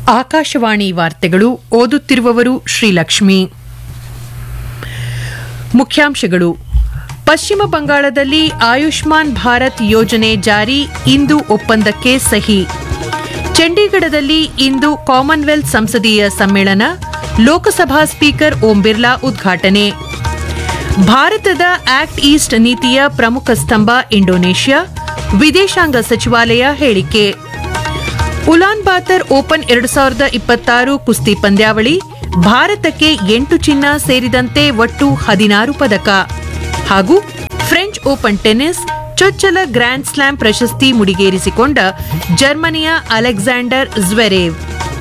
ಆಕಾಶವಾಣಿ ವಾರ್ತೆಗಳು ಓದುತ್ತಿರುವವರು ಶ್ರೀಲಕ್ಷ್ಮಿ ಮುಖ್ಯಾಂಶಗಳು ಪಶ್ಚಿಮ ಬಂಗಾಳದಲ್ಲಿ ಆಯುಷ್ಮಾನ್ ಭಾರತ್ ಯೋಜನೆ ಜಾರಿ ಇಂದು ಒಪ್ಪಂದಕ್ಕೆ ಸಹಿ ಚಂಡೀಗಢದಲ್ಲಿ ಇಂದು ಕಾಮನ್ವೆಲ್ತ್ ಸಂಸದೀಯ ಸಮ್ಮೇಳನ ಲೋಕಸಭಾ ಸ್ಪೀಕರ್ ಓಂ ಬಿರ್ಲಾ ಉದ್ಘಾಟನೆ ಭಾರತದ ಆಕ್ಟ್ ಈಸ್ಟ್ ನೀತಿಯ ಪ್ರಮುಖ ಸ್ತಂಭ ಇಂಡೋನೇಷ್ಯಾ ವಿದೇಶಾಂಗ ಸಚಿವಾಲಯ ಹೇಳಿಕೆ ಉಲಾನ್ ಬಾತರ್ ಓಪನ್ ಎರಡು ಸಾವಿರದ ಇಪ್ಪತ್ತಾರು ಕುಸ್ತಿ ಪಂದ್ಯಾವಳಿ ಭಾರತಕ್ಕೆ ಎಂಟು ಚಿನ್ನ ಸೇರಿದಂತೆ ಒಟ್ಟು ಹದಿನಾರು ಪದಕ ಹಾಗೂ ಫ್ರೆಂಚ್ ಓಪನ್ ಟೆನ್ನಿಸ್ ಚೊಚ್ಚಲ ಗ್ರ್ಯಾಂಡ್ ಸ್ಲಾಮ್ ಪ್ರಶಸ್ತಿ ಮುಡಿಗೇರಿಸಿಕೊಂಡ ಜರ್ಮನಿಯ ಅಲೆಕ್ಸಾಂಡರ್ ಜ್ವೆರೇವ್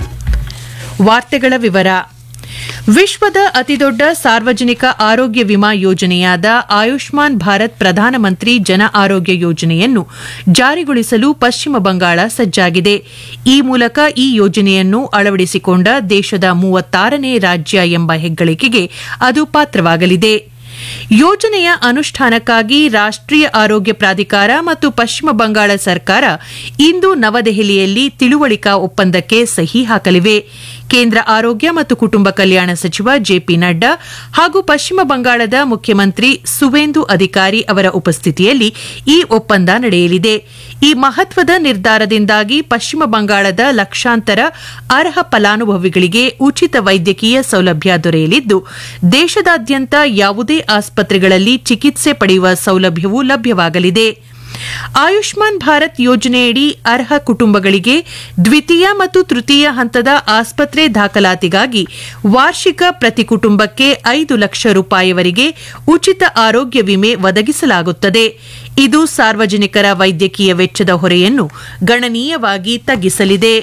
ವಾರ್ತೆಗಳ ವಿವರ ವಿಶ್ವದ ಅತಿದೊಡ್ಡ ಸಾರ್ವಜನಿಕ ಆರೋಗ್ಯ ವಿಮಾ ಯೋಜನೆಯಾದ ಆಯುಷ್ಮಾನ್ ಭಾರತ್ ಪ್ರಧಾನಮಂತ್ರಿ ಜನ ಆರೋಗ್ಯ ಯೋಜನೆಯನ್ನು ಜಾರಿಗೊಳಿಸಲು ಪಶ್ಚಿಮ ಬಂಗಾಳ ಸಜ್ಜಾಗಿದೆ ಈ ಮೂಲಕ ಈ ಯೋಜನೆಯನ್ನು ಅಳವಡಿಸಿಕೊಂಡ ದೇಶದ ಮೂವತ್ತಾರನೇ ರಾಜ್ಯ ಎಂಬ ಹೆಗ್ಗಳಿಕೆಗೆ ಅದು ಪಾತ್ರವಾಗಲಿದೆ ಯೋಜನೆಯ ಅನುಷ್ಠಾನಕ್ಕಾಗಿ ರಾಷ್ಟ್ರೀಯ ಆರೋಗ್ಯ ಪ್ರಾಧಿಕಾರ ಮತ್ತು ಪಶ್ಚಿಮ ಬಂಗಾಳ ಸರ್ಕಾರ ಇಂದು ನವದೆಹಲಿಯಲ್ಲಿ ತಿಳುವಳಿಕಾ ಒಪ್ಪಂದಕ್ಕೆ ಸಹಿ ಹಾಕಲಿವೆ ಕೇಂದ್ರ ಆರೋಗ್ಯ ಮತ್ತು ಕುಟುಂಬ ಕಲ್ಯಾಣ ಸಚಿವ ಜೆಪಿ ನಡ್ಡಾ ಹಾಗೂ ಪಶ್ಚಿಮ ಬಂಗಾಳದ ಮುಖ್ಯಮಂತ್ರಿ ಸುವೇಂದು ಅಧಿಕಾರಿ ಅವರ ಉಪಸ್ಥಿತಿಯಲ್ಲಿ ಈ ಒಪ್ಪಂದ ನಡೆಯಲಿದೆ ಈ ಮಹತ್ವದ ನಿರ್ಧಾರದಿಂದಾಗಿ ಪಶ್ಚಿಮ ಬಂಗಾಳದ ಲಕ್ಷಾಂತರ ಅರ್ಹ ಫಲಾನುಭವಿಗಳಿಗೆ ಉಚಿತ ವೈದ್ಯಕೀಯ ಸೌಲಭ್ಯ ದೊರೆಯಲಿದ್ದು ದೇಶದಾದ್ಯಂತ ಯಾವುದೇ ಆಸ್ಪತ್ರೆಗಳಲ್ಲಿ ಚಿಕಿತ್ಸೆ ಪಡೆಯುವ ಸೌಲಭ್ಯವೂ ಲಭ್ಯವಾಗಲಿದೆ ಆಯುಷ್ಮಾನ್ ಭಾರತ್ ಯೋಜನೆಯಡಿ ಅರ್ಹ ಕುಟುಂಬಗಳಿಗೆ ದ್ವಿತೀಯ ಮತ್ತು ತೃತೀಯ ಹಂತದ ಆಸ್ಪತ್ರೆ ದಾಖಲಾತಿಗಾಗಿ ವಾರ್ಷಿಕ ಪ್ರತಿ ಕುಟುಂಬಕ್ಕೆ ಐದು ಲಕ್ಷ ರೂಪಾಯಿವರೆಗೆ ಉಚಿತ ಆರೋಗ್ಯ ವಿಮೆ ಒದಗಿಸಲಾಗುತ್ತದೆ ಇದು ಸಾರ್ವಜನಿಕರ ವೈದ್ಯಕೀಯ ವೆಚ್ಚದ ಹೊರೆಯನ್ನು ಗಣನೀಯವಾಗಿ ತಗ್ಗಿಸಲಿದೆ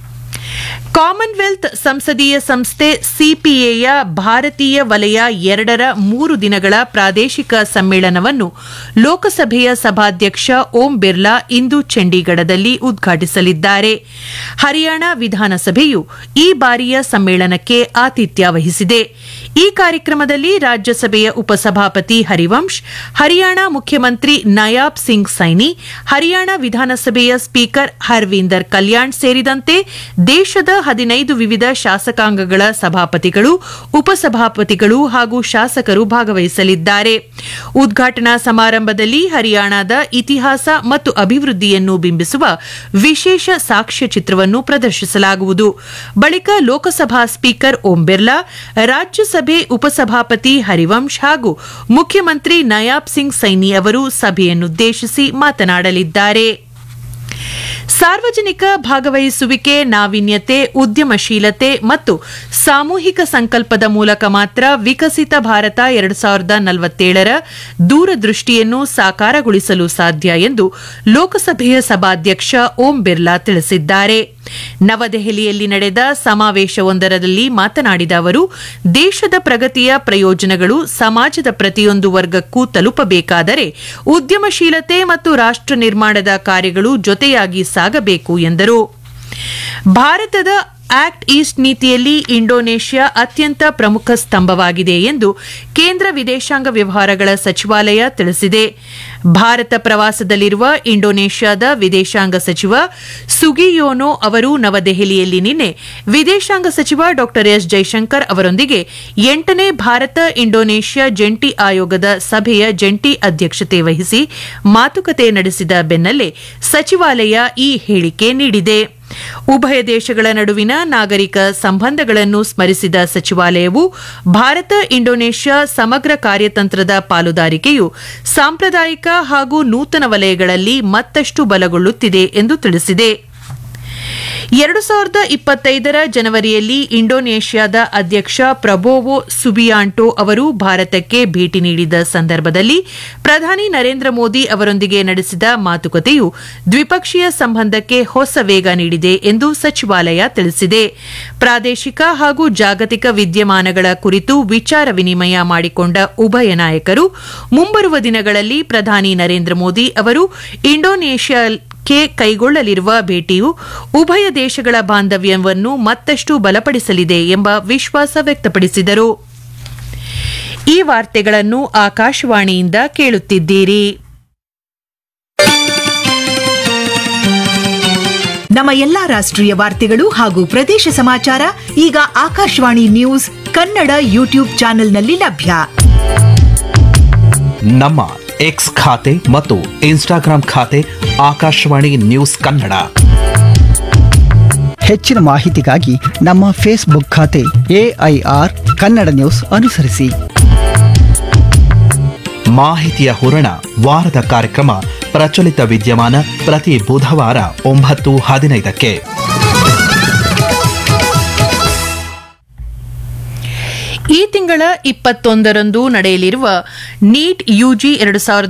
ಕಾಮನ್ವೆಲ್ತ್ ಸಂಸದೀಯ ಸಂಸ್ಥೆ ಸಿಪಿಎಯ ಭಾರತೀಯ ವಲಯ ಎರಡರ ಮೂರು ದಿನಗಳ ಪ್ರಾದೇಶಿಕ ಸಮ್ಮೇಳನವನ್ನು ಲೋಕಸಭೆಯ ಸಭಾಧ್ಯಕ್ಷ ಓಂ ಬಿರ್ಲಾ ಇಂದು ಚಂಡೀಗಢದಲ್ಲಿ ಉದ್ಘಾಟಿಸಲಿದ್ದಾರೆ ಹರಿಯಾಣ ವಿಧಾನಸಭೆಯು ಈ ಬಾರಿಯ ಸಮ್ಮೇಳನಕ್ಕೆ ಆತಿಥ್ಯ ವಹಿಸಿದೆ ಈ ಕಾರ್ಯಕ್ರಮದಲ್ಲಿ ರಾಜ್ಯಸಭೆಯ ಉಪಸಭಾಪತಿ ಹರಿವಂಶ್ ಹರಿಯಾಣ ಮುಖ್ಯಮಂತ್ರಿ ನಯಾಬ್ ಸಿಂಗ್ ಸೈನಿ ಹರಿಯಾಣ ವಿಧಾನಸಭೆಯ ಸ್ಪೀಕರ್ ಹರ್ವೀಂದರ್ ಕಲ್ಯಾಣ್ ಸೇರಿದಂತೆ ದೇಶದ ಹದಿನೈದು ವಿವಿಧ ಶಾಸಕಾಂಗಗಳ ಸಭಾಪತಿಗಳು ಉಪಸಭಾಪತಿಗಳು ಹಾಗೂ ಶಾಸಕರು ಭಾಗವಹಿಸಲಿದ್ದಾರೆ ಉದ್ಘಾಟನಾ ಸಮಾರಂಭದಲ್ಲಿ ಹರಿಯಾಣದ ಇತಿಹಾಸ ಮತ್ತು ಅಭಿವೃದ್ಧಿಯನ್ನು ಬಿಂಬಿಸುವ ವಿಶೇಷ ಸಾಕ್ಷ್ಯ ಚಿತ್ರವನ್ನು ಪ್ರದರ್ಶಿಸಲಾಗುವುದು ಬಳಿಕ ಲೋಕಸಭಾ ಸ್ಪೀಕರ್ ಓಂ ಬಿರ್ಲಾ ರಾಜ್ಯಸಭೆ ಉಪಸಭಾಪತಿ ಹರಿವಂಶ್ ಹಾಗೂ ಮುಖ್ಯಮಂತ್ರಿ ನಯಾಬ್ ಸಿಂಗ್ ಸೈನಿ ಅವರು ಸಭೆಯನ್ನುದ್ದೇಶಿಸಿ ಮಾತನಾಡಲಿದ್ದಾರೆ ಸಾರ್ವಜನಿಕ ಭಾಗವಹಿಸುವಿಕೆ ನಾವೀನ್ಯತೆ ಉದ್ಯಮಶೀಲತೆ ಮತ್ತು ಸಾಮೂಹಿಕ ಸಂಕಲ್ಪದ ಮೂಲಕ ಮಾತ್ರ ವಿಕಸಿತ ಭಾರತ ಎರಡು ಸಾವಿರದ ನಲವತ್ತೇಳರ ದೂರದೃಷ್ಟಿಯನ್ನು ಸಾಕಾರಗೊಳಿಸಲು ಸಾಧ್ಯ ಎಂದು ಲೋಕಸಭೆಯ ಸಭಾಧ್ಯಕ್ಷ ಓಂ ಬಿರ್ಲಾ ತಿಳಿಸಿದ್ದಾರೆ ನವದೆಹಲಿಯಲ್ಲಿ ನಡೆದ ಸಮಾವೇಶವೊಂದರಲ್ಲಿ ಮಾತನಾಡಿದ ಅವರು ದೇಶದ ಪ್ರಗತಿಯ ಪ್ರಯೋಜನಗಳು ಸಮಾಜದ ಪ್ರತಿಯೊಂದು ವರ್ಗಕ್ಕೂ ತಲುಪಬೇಕಾದರೆ ಉದ್ಯಮಶೀಲತೆ ಮತ್ತು ರಾಷ್ಟ್ರ ನಿರ್ಮಾಣದ ಕಾರ್ಯಗಳು ಜೊತೆಯಾಗಿ ಸಾಗಬೇಕು ಎಂದರು ಭಾರತದ ಆಕ್ಟ್ ಈಸ್ಟ್ ನೀತಿಯಲ್ಲಿ ಇಂಡೋನೇಷ್ಯಾ ಅತ್ಯಂತ ಪ್ರಮುಖ ಸ್ತಂಭವಾಗಿದೆ ಎಂದು ಕೇಂದ್ರ ವಿದೇಶಾಂಗ ವ್ಯವಹಾರಗಳ ಸಚಿವಾಲಯ ತಿಳಿಸಿದೆ ಭಾರತ ಪ್ರವಾಸದಲ್ಲಿರುವ ಇಂಡೋನೇಷ್ಯಾದ ವಿದೇಶಾಂಗ ಸಚಿವ ಸುಗಿಯೋನೋ ಅವರು ನವದೆಹಲಿಯಲ್ಲಿ ನಿನ್ನೆ ವಿದೇಶಾಂಗ ಸಚಿವ ಡಾ ಎಸ್ ಜೈಶಂಕರ್ ಅವರೊಂದಿಗೆ ಎಂಟನೇ ಭಾರತ ಇಂಡೋನೇಷ್ಯಾ ಜಂಟಿ ಆಯೋಗದ ಸಭೆಯ ಜಂಟಿ ಅಧ್ಯಕ್ಷತೆ ವಹಿಸಿ ಮಾತುಕತೆ ನಡೆಸಿದ ಬೆನ್ನಲ್ಲೇ ಸಚಿವಾಲಯ ಈ ಹೇಳಿಕೆ ನೀಡಿದೆ ಉಭಯ ದೇಶಗಳ ನಡುವಿನ ನಾಗರಿಕ ಸಂಬಂಧಗಳನ್ನು ಸ್ಮರಿಸಿದ ಸಚಿವಾಲಯವು ಭಾರತ ಇಂಡೋನೇಷ್ಯಾ ಸಮಗ್ರ ಕಾರ್ಯತಂತ್ರದ ಪಾಲುದಾರಿಕೆಯು ಸಾಂಪ್ರದಾಯಿಕ ಹಾಗೂ ನೂತನ ವಲಯಗಳಲ್ಲಿ ಮತ್ತಷ್ಟು ಬಲಗೊಳ್ಳುತ್ತಿದೆ ಎಂದು ತಿಳಿಸಿದೆ ಎರಡು ಸಾವಿರದ ಇಪ್ಪತ್ತೈದರ ಜನವರಿಯಲ್ಲಿ ಇಂಡೋನೇಷ್ಯಾದ ಅಧ್ಯಕ್ಷ ಪ್ರಬೋವೋ ಸುಬಿಯಾಂಟೋ ಅವರು ಭಾರತಕ್ಕೆ ಭೇಟಿ ನೀಡಿದ ಸಂದರ್ಭದಲ್ಲಿ ಪ್ರಧಾನಿ ನರೇಂದ್ರ ಮೋದಿ ಅವರೊಂದಿಗೆ ನಡೆಸಿದ ಮಾತುಕತೆಯು ದ್ವಿಪಕ್ಷೀಯ ಸಂಬಂಧಕ್ಕೆ ಹೊಸ ವೇಗ ನೀಡಿದೆ ಎಂದು ಸಚಿವಾಲಯ ತಿಳಿಸಿದೆ ಪ್ರಾದೇಶಿಕ ಹಾಗೂ ಜಾಗತಿಕ ವಿದ್ಯಮಾನಗಳ ಕುರಿತು ವಿಚಾರ ವಿನಿಮಯ ಮಾಡಿಕೊಂಡ ಉಭಯ ನಾಯಕರು ಮುಂಬರುವ ದಿನಗಳಲ್ಲಿ ಪ್ರಧಾನಿ ನರೇಂದ್ರ ಮೋದಿ ಅವರು ಇಂಡೋನೇಷ್ಯಾ ಕ್ಕೆ ಕೈಗೊಳ್ಳಲಿರುವ ಭೇಟಿಯು ಉಭಯ ದೇಶಗಳ ಬಾಂಧವ್ಯವನ್ನು ಮತ್ತಷ್ಟು ಬಲಪಡಿಸಲಿದೆ ಎಂಬ ವಿಶ್ವಾಸ ವ್ಯಕ್ತಪಡಿಸಿದರು ಈ ವಾರ್ತೆಗಳನ್ನು ಆಕಾಶವಾಣಿಯಿಂದ ಕೇಳುತ್ತಿದ್ದೀರಿ ನಮ್ಮ ಎಲ್ಲಾ ರಾಷ್ಟ್ರೀಯ ವಾರ್ತೆಗಳು ಹಾಗೂ ಪ್ರದೇಶ ಸಮಾಚಾರ ಈಗ ಆಕಾಶವಾಣಿ ನ್ಯೂಸ್ ಕನ್ನಡ ಯೂಟ್ಯೂಬ್ ಚಾನೆಲ್ನಲ್ಲಿ ಲಭ್ಯ ನಮ್ಮ ಎಕ್ಸ್ ಖಾತೆ ಮತ್ತು ಇನ್ಸ್ಟಾಗ್ರಾಂ ಖಾತೆ ಆಕಾಶವಾಣಿ ನ್ಯೂಸ್ ಕನ್ನಡ ಹೆಚ್ಚಿನ ಮಾಹಿತಿಗಾಗಿ ನಮ್ಮ ಫೇಸ್ಬುಕ್ ಖಾತೆ ಎಐಆರ್ ಕನ್ನಡ ನ್ಯೂಸ್ ಅನುಸರಿಸಿ ಮಾಹಿತಿಯ ಹೂರಣ ವಾರದ ಕಾರ್ಯಕ್ರಮ ಪ್ರಚಲಿತ ವಿದ್ಯಮಾನ ಪ್ರತಿ ಬುಧವಾರ ಒಂಬತ್ತು ಹದಿನೈದಕ್ಕೆ ಈ ತಿಂಗಳ ಇಪ್ಪತ್ತೊಂದರಂದು ನಡೆಯಲಿರುವ ನೀಟ್ ಯುಜಿ ಎರಡು ಸಾವಿರದ